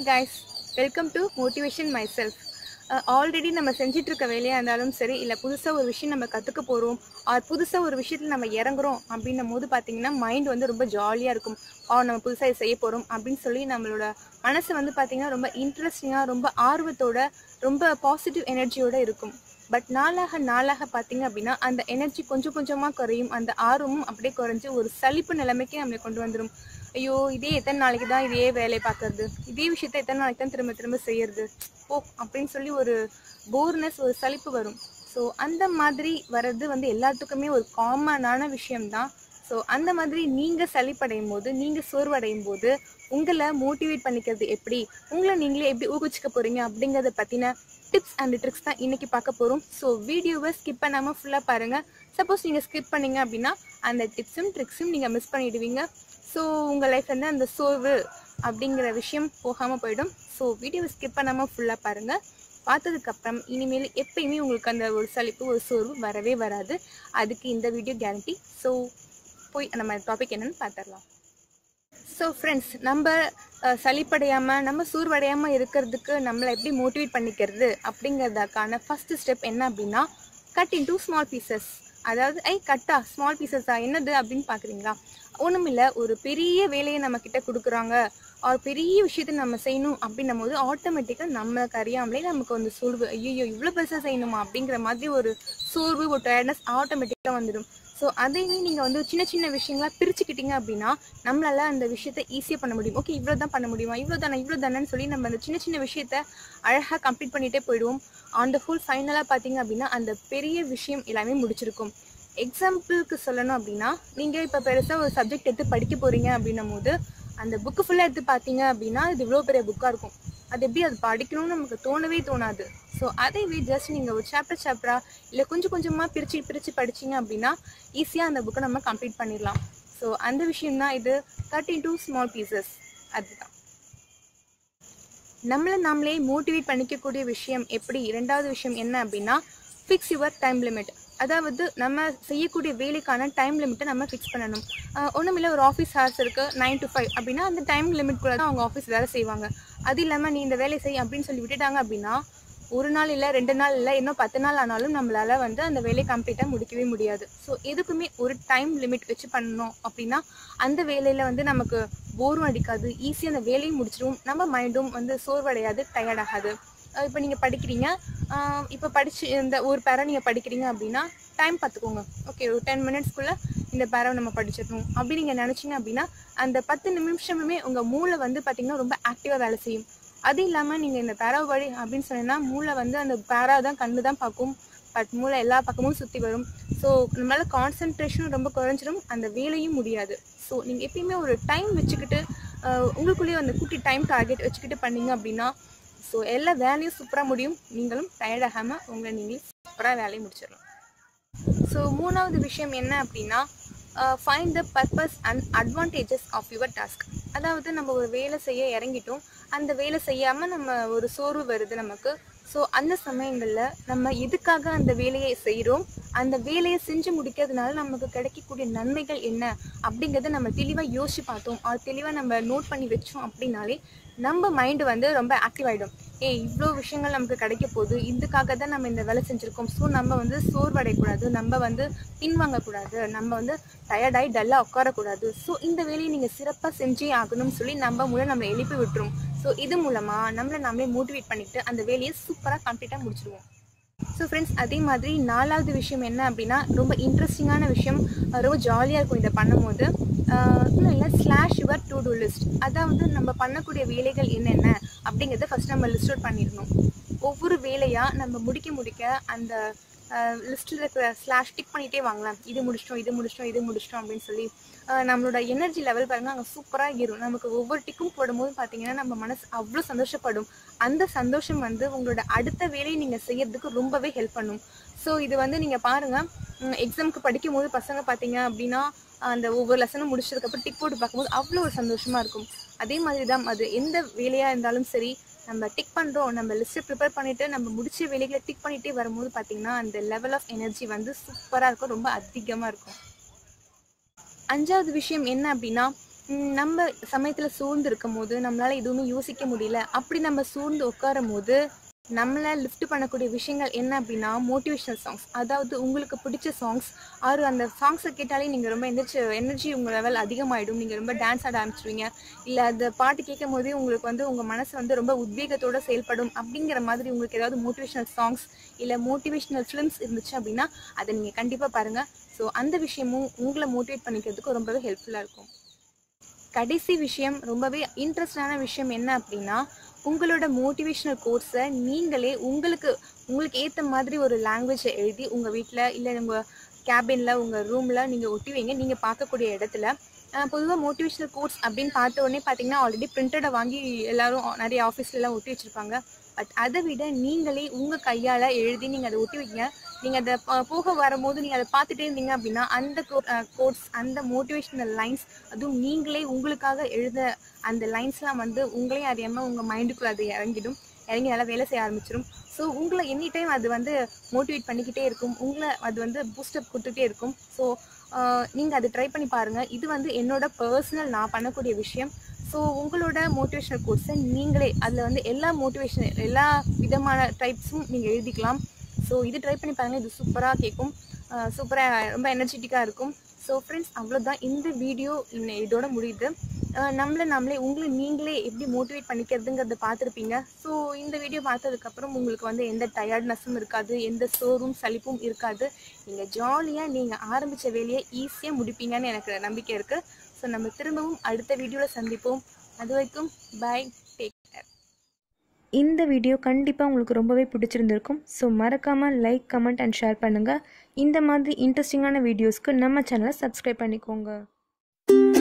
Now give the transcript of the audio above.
guys welcome to motivation myself already நம்ம செஞ்சுட்டு இருக்க வேலையாக இருந்தாலும் சரி இல்லை புதுசாக ஒரு விஷயம் நம்ம கற்றுக்க போகிறோம் ஆர் புதுசாக ஒரு விஷயத்தில் நம்ம இறங்குறோம் அப்படின்னும் போது பார்த்தீங்கன்னா மைண்ட் வந்து ரொம்ப ஜாலியாக இருக்கும் ஆ நம்ம புதுசாக இதை செய்ய போகிறோம் அப்படின்னு சொல்லி நம்மளோட மனசு வந்து பார்த்தீங்கன்னா ரொம்ப இன்ட்ரெஸ்டிங்காக ரொம்ப ஆர்வத்தோட ரொம்ப பாசிட்டிவ் எனர்ஜியோட இருக்கும் பட் நாளாக நாளாக பார்த்தீங்க அப்படின்னா அந்த எனர்ஜி கொஞ்சம் கொஞ்சமாக குறையும் அந்த ஆர்வமும் அப்படியே குறைஞ்சு ஒரு சலிப்பு நிலைமைக்கு நம்மளை கொண்டு வந்துடும் ஐயோ இதே எத்தனை நாளைக்கு தான் இதே வேலையை பார்க்கறது இதே விஷயத்த எத்தனை நாளைக்கு தான் திரும்ப திரும்ப செய்யறது ஓ அப்படின்னு சொல்லி ஒரு போர்னஸ் ஒரு சலிப்பு வரும் ஸோ அந்த மாதிரி வர்றது வந்து எல்லாத்துக்குமே ஒரு காமனான விஷயம்தான் ஸோ அந்த மாதிரி நீங்கள் சலிப்படையும் போது நீங்கள் சோர்வடையும் போது உங்களை மோட்டிவேட் பண்ணிக்கிறது எப்படி உங்களை நீங்களே எப்படி ஊக்குவிச்சுக்க போகிறீங்க அப்படிங்கிறத பற்றின டிப்ஸ் அண்ட் ட்ரிக்ஸ் தான் இன்னைக்கு பார்க்க போகிறோம் ஸோ வீடியோவை ஸ்கிப் பண்ணாமல் ஃபுல்லாக பாருங்கள் சப்போஸ் நீங்கள் ஸ்கிப் பண்ணீங்க அப்படின்னா அந்த டிப்ஸும் ட்ரிக்ஸும் நீங்கள் மிஸ் பண்ணிடுவீங்க ஸோ உங்கள் லைஃப் வந்து அந்த சோர்வு அப்படிங்கிற விஷயம் போகாமல் போயிடும் ஸோ வீடியோவை ஸ்கிப் பண்ணாமல் ஃபுல்லாக பாருங்கள் பார்த்ததுக்கப்புறம் இனிமேல் எப்பயுமே உங்களுக்கு அந்த ஒரு சலிப்பு ஒரு சோர்வு வரவே வராது அதுக்கு இந்த வீடியோ கேரண்டி ஸோ போய் நம்ம டாபிக் என்னன்னு பார்த்துடலாம் ஸோ ஃப்ரெண்ட்ஸ் நம்ம அஹ், சலிப்படையாமல் நம்ம சோர்வடையாமல் இருக்கிறதுக்கு நம்மளை எப்படி மோட்டிவேட் பண்ணிக்கிறது அப்படிங்கிறதுக்கான ஃபஸ்ட்டு ஸ்டெப் என்ன அப்படின்னா cut into small pieces அதாவது ஐ கட்டா ஸ்மால் பீசஸா என்னது அப்படின்னு பார்க்குறீங்களா ஒன்றுமில்ல ஒரு பெரிய வேலையை நம்ம கிட்ட கொடுக்குறாங்க ஒரு பெரிய விஷயத்தை நம்ம செய்யணும் அப்படின்னும் போது ஆட்டோமேட்டிக்காக நம்மளுக்கு அறியாமலே நமக்கு வந்து சோர்வு ஐயோ இவ்வளோ பெருசாக செய்யணுமா அப்படிங்கிற மாதிரி ஒரு சோர்வு ஒரு டயர்ட்னஸ் ஆட்டோமேட்டிக்காக வந்துடும் ஸோ அதையே நீங்கள் வந்து சின்ன சின்ன விஷயங்களா பிரிச்சுக்கிட்டீங்க அப்படின்னா நம்மளால அந்த விஷயத்தை ஈஸியாக பண்ண முடியும் ஓகே இவ்வளோ தான் பண்ண முடியுமா இவ்வளோ தானே இவ்வளோ தானேன்னு சொல்லி நம்ம அந்த சின்ன சின்ன விஷயத்த அழகாக கம்ப்ளீட் பண்ணிகிட்டே போயிடுவோம் ஆன் த ஃபுல் ஃபைனலாக பார்த்தீங்க அப்படின்னா அந்த பெரிய விஷயம் எல்லாமே முடிச்சிருக்கும் எக்ஸாம்பிளுக்கு சொல்லணும் அப்படின்னா நீங்கள் இப்போ பெருசாக ஒரு சப்ஜெக்ட் எடுத்து படிக்க போகிறீங்க அப்படின்னும் போது அந்த புக்கு ஃபுல்லாக எடுத்து பார்த்தீங்க அப்படின்னா இது இவ்வளோ பெரிய புக்காக இருக்கும் அது எப்படி அது படிக்கணும்னு நமக்கு தோணவே தோணாது ஸோ அதைவே ஜஸ்ட் நீங்கள் ஒரு சாப்டர் சாப்டராக இல்லை கொஞ்சம் கொஞ்சமாக பிரித்து பிரித்து படிச்சீங்க அப்படின்னா ஈஸியாக அந்த புக்கை நம்ம கம்ப்ளீட் பண்ணிடலாம் ஸோ அந்த விஷயம்தான் இது தேர்ட்டி டூ ஸ்மால் பீசஸ் அதுதான் நம்மளை நாமளே மோட்டிவேட் பண்ணிக்கக்கூடிய விஷயம் எப்படி இரண்டாவது விஷயம் என்ன அப்படின்னா ஃபிக்ஸ் யுவர் டைம் லிமிட் அதாவது நம்ம செய்யக்கூடிய வேலைக்கான டைம் லிமிட்டை நம்ம ஃபிக்ஸ் பண்ணணும் ஒன்றுமில்ல ஒரு ஆஃபீஸ் ஹவர்ஸ் இருக்குது நைன் to ஃபைவ் அப்படின்னா அந்த டைம் லிமிட் கூட தான் அவங்க ஆஃபீஸ் வேலை செய்வாங்க அது இல்லாமல் நீ இந்த வேலையை செய் அப்படின்னு சொல்லி விட்டுட்டாங்க அப்படின்னா ஒரு நாள் இல்லை ரெண்டு நாள் இல்லை இன்னும் பத்து நாள் ஆனாலும் நம்மளால வந்து அந்த வேலையை கம்ப்ளீட்டாக முடிக்கவே முடியாது ஸோ எதுக்குமே ஒரு டைம் லிமிட் வச்சு பண்ணணும் அப்படின்னா அந்த வேலையில் வந்து நமக்கு போரும் அடிக்காது ஈஸியாக அந்த வேலையும் முடிச்சிடும் நம்ம மைண்டும் வந்து சோர்வடையாது டயர்ட் ஆகாது இப்போ நீங்கள் படிக்கிறீங்க இப்போ படிச்சு இந்த ஒரு பேரை நீங்கள் படிக்கிறீங்க அப்படின்னா டைம் பார்த்துக்கோங்க ஓகே ஒரு டென் மினிட்ஸ்க்குள்ளே இந்த பேரை நம்ம படிச்சிடணும் அப்படி நீங்கள் நினச்சிங்க அப்படின்னா அந்த பத்து நிமிஷமுமே உங்கள் மூளை வந்து பார்த்திங்கன்னா ரொம்ப ஆக்டிவாக வேலை செய்யும் அது இல்லாமல் நீங்கள் இந்த பேரா படி அப்படின்னு சொன்னீங்கன்னா மூளை வந்து அந்த பேரா தான் கண்ணு தான் பார்க்கும் பட் மூளை எல்லா பக்கமும் சுற்றி வரும் ஸோ நம்மளால கான்சென்ட்ரேஷனும் ரொம்ப குறைஞ்சிடும் அந்த வேலையும் முடியாது ஸோ நீங்கள் எப்பயுமே ஒரு டைம் வச்சுக்கிட்டு ஆஹ், உங்களுக்குள்ளேயே அந்த குட்டி டைம் டார்கெட் வச்சுக்கிட்டு பண்ணீங்க அப்படின்னா ஸோ எல்லா வேலையும் சூப்பராக முடியும் நீங்களும் டயர்ட் ஆகாமல் உங்களை நீங்களே சூப்பராக வேலையை முடிச்சிடலாம் ஸோ மூணாவது விஷயம் என்ன அப்படின்னா find the purpose and advantages of your task அதாவது நம்ம ஒரு வேலை செய்ய இறங்கிட்டோம் அந்த வேலை செய்யாமல் நம்ம ஒரு சோர்வு வருது நமக்கு ஸோ அந்த சமயங்களில் நம்ம எதுக்காக அந்த வேலையை செய்கிறோம் அந்த வேலையை செஞ்சு முடிக்கிறதுனால நமக்கு கிடைக்கக்கூடிய நன்மைகள் என்ன அப்படிங்கிறத நம்ம தெளிவாக யோசிச்சு பார்த்தோம் அது தெளிவாக நம்ம நோட் பண்ணி வச்சோம் அப்படின்னாலே நம்ம மைண்டு வந்து ரொம்ப ஆக்டிவ் ஆகிடும் ஏய் இவ்வளோ விஷயங்கள் நமக்கு கிடைக்க போகுது இதுக்காக தான் நம்ம இந்த வேலை செஞ்சுருக்கோம் ஸோ நம்ம வந்து சோர்வடையக்கூடாது நம்ம வந்து பின்வாங்கக்கூடாது நம்ம வந்து டயர்டாகி டல்லாக உட்காரக்கூடாது ஸோ இந்த வேலையை நீங்கள் சிறப்பாக செஞ்சே ஆகணும்னு சொல்லி நம்ம மூலம் நம்மளை எழுப்பி விட்டுரும் ஸோ இது மூலமாக நம்மளை நம்மளே மோட்டிவேட் பண்ணிட்டு அந்த வேலையை சூப்பராக கம்ப்ளீட்டாக முடிச்சிடுவோம் ஸோ ஃப்ரெண்ட்ஸ் அதே மாதிரி நாலாவது விஷயம் என்ன அப்படின்னா ரொம்ப இன்ட்ரெஸ்டிங்கான விஷயம் அஹ் ரொம்ப ஜாலியாக இருக்கும் இதை பண்ணும்போது ஆஹ் இன்னும் இல்லை slash your to do list அதாவது நம்ம பண்ணக்கூடிய வேலைகள் என்னென்ன அப்படிங்கிறத ஃபஸ்ட் நம்ம லிஸ்ட் அவுட் பண்ணிடணும் ஒவ்வொரு வேலையாக நம்ம முடிக்க முடிக்க அந்த லிஸ்ட்டில் இருக்கிற ஸ்லாஷ் டிக் பண்ணிகிட்டே வாங்கலாம் இது முடிச்சிட்டோம் இது முடிச்சிட்டோம் இது முடிச்சிட்டோம் அப்படின்னு சொல்லி ஆஹ் நம்மளோட எனர்ஜி லெவல் பாருங்க அங்கே சூப்பராக ஏறும் நமக்கு ஒவ்வொரு டிக்கும் போடும்போது பார்த்தீங்கன்னா நம்ம மனசு அவ்வளோ சந்தோஷப்படும் அந்த சந்தோஷம் வந்து உங்களோட அடுத்த வேலையை நீங்கள் செய்யறதுக்கு ரொம்பவே ஹெல்ப் பண்ணும் ஸோ இது வந்து நீங்கள் பாருங்கள் எக்ஸாமுக்கு படிக்கும் போது பசங்க பார்த்தீங்க அப்படின்னா அந்த ஒவ்வொரு லெசனும் முடிச்சதுக்கப்புறம் டிக் போட்டு பார்க்கும்போது அவ்வளோ ஒரு சந்தோஷமாக இருக்கும் அதே மாதிரி தான் அது எந்த வேலையாக இருந்தாலும் சரி நம்ம டிக் பண்ணுறோம் நம்ம லிஸ்ட்டை ப்ரிப்பேர் பண்ணிவிட்டு நம்ம முடிச்ச வேலைகளை டிக் பண்ணிகிட்டே வரும்போது பார்த்தீங்கன்னா அந்த லெவல் ஆஃப் எனர்ஜி வந்து சூப்பராக இருக்கும் ரொம்ப அதிகமாக இருக்கும் அஞ்சாவது விஷயம் என்ன அப்படின்னா ம், நம்ம சமயத்தில் சூழ்ந்து இருக்கும் போது நம்மளால் எதுவுமே யோசிக்க முடியல அப்படி நம்ம சூழ்ந்து உட்காரும் போது நம்மளை லிஃப்ட் பண்ணக்கூடிய விஷயங்கள் என்ன அப்படின்னா மோட்டிவேஷனல் சாங்ஸ் அதாவது உங்களுக்கு பிடிச்ச சாங்ஸ் ஆறு அந்த சாங்ஸை கேட்டாலே நீங்கள் ரொம்ப எந்திரிச்சு எனர்ஜி உங்கள் லெவல் அதிகமாகிடும் நீங்கள் ரொம்ப டான்ஸ் ஆட ஆரம்பிச்சிருவீங்க இல்லை அந்த பாட்டு கேட்கும் போதே உங்களுக்கு வந்து உங்கள் மனசு வந்து ரொம்ப உத்வேகத்தோட செயல்படும் அப்படிங்கிற மாதிரி உங்களுக்கு ஏதாவது மோட்டிவேஷனல் சாங்ஸ் இல்லை மோட்டிவேஷனல் ஃபிலிம்ஸ் இருந்துச்சு அப்படின்னா அதை நீங்கள் கண்டிப்பாக பாருங்கள் ஸோ அந்த விஷயமும் உங்களை மோட்டிவேட் பண்ணிக்கிறதுக்கு ரொம்பவே ஹெல்ப்ஃபுல்லாக இருக்கும் கடைசி விஷயம் ரொம்பவே இன்ட்ரெஸ்டான விஷயம் என்ன அப்படின்னா உங்களோட மோட்டிவேஷனல் கோர்ஸை நீங்களே உங்களுக்கு உங்களுக்கு ஏற்ற மாதிரி ஒரு லாங்குவேஜை எழுதி உங்கள் வீட்டில் இல்லை உங்கள் கேபினில் உங்கள் ரூமில் நீங்கள் ஒட்டி வைங்க நீங்கள் பார்க்கக்கூடிய இடத்துல பொதுவாக மோட்டிவேஷனல் கோர்ஸ் அப்படின்னு பார்த்த உடனே பார்த்தீங்கன்னா ஆல்ரெடி பிரிண்டடை வாங்கி எல்லாரும் நிறைய ஆஃபீஸ்லலாம் ஒட்டி வச்சுருப்பாங்க பட் அதை விட நீங்களே உங்கள் கையால் எழுதி நீங்கள் அதை ஒட்டி வைங்க நீங்கள் அதை ப- போக வரும்போது நீங்கள் அதை பார்த்துட்டே இருந்தீங்க அப்படின்னா அந்த கோர்ஸ் அந்த மோட்டிவேஷனல் லைன்ஸ் அதுவும் நீங்களே உங்களுக்காக எழுத அந்த லைன்ஸ்லாம் வந்து உங்களே அறியாமல் உங்கள் மைண்டுக்குள்ளே அது இறங்கிடும் இறங்கி நல்லா வேலை செய்ய ஆரம்பிச்சிடும் ஸோ உங்களை எனி டைம் அது வந்து மோட்டிவேட் பண்ணிக்கிட்டே இருக்கும் உங்களை அது வந்து பூஸ்டப் கொடுத்துட்டே இருக்கும் ஸோ நீங்கள் அதை ட்ரை பண்ணி பாருங்கள் இது வந்து என்னோட பர்சனல் நான் பண்ணக்கூடிய விஷயம் ஸோ உங்களோட மோட்டிவேஷனல் கோர்ஸை நீங்களே அதில் வந்து எல்லா மோட்டிவேஷன் எல்லா விதமான டைப்ஸும் நீங்கள் எழுதிக்கலாம் ஸோ இது ட்ரை பண்ணி பாருங்கள் இது சூப்பராக கேட்கும் சூப்பராக ரொம்ப எனர்ஜெட்டிக்காக இருக்கும் ஸோ ஃப்ரெண்ட்ஸ் அவ்வளோதான் இந்த வீடியோ இதோட முடியுது அஹ் நம்மளை நம்மளே உங்களை நீங்களே எப்படி மோட்டிவேட் பண்ணிக்கிறதுங்கிறத பார்த்துருப்பீங்க ஸோ இந்த வீடியோ பார்த்ததுக்கப்புறம் உங்களுக்கு வந்து எந்த டயர்ட்னஸும் இருக்காது எந்த சோர்வும் சலிப்பும் இருக்காது நீங்கள் ஜாலியாக நீங்கள் ஆரம்பித்த வேலையை ஈஸியாக முடிப்பீங்கன்னு எனக்கு நம்பிக்கை இருக்குது ஸோ நம்ம திரும்பவும் அடுத்த வீடியோவில் சந்திப்போம் அது வரைக்கும் பை டேக் கேர் இந்த வீடியோ கண்டிப்பாக உங்களுக்கு ரொம்பவே பிடிச்சிருந்திருக்கும் ஸோ மறக்காமல் லைக் கமெண்ட் அண்ட் ஷேர் பண்ணுங்கள் இந்த மாதிரி இன்ட்ரெஸ்டிங்கான வீடியோஸ்க்கு நம்ம சேனலை சப்ஸ்கிரைப் பண்ணிக்கோங்க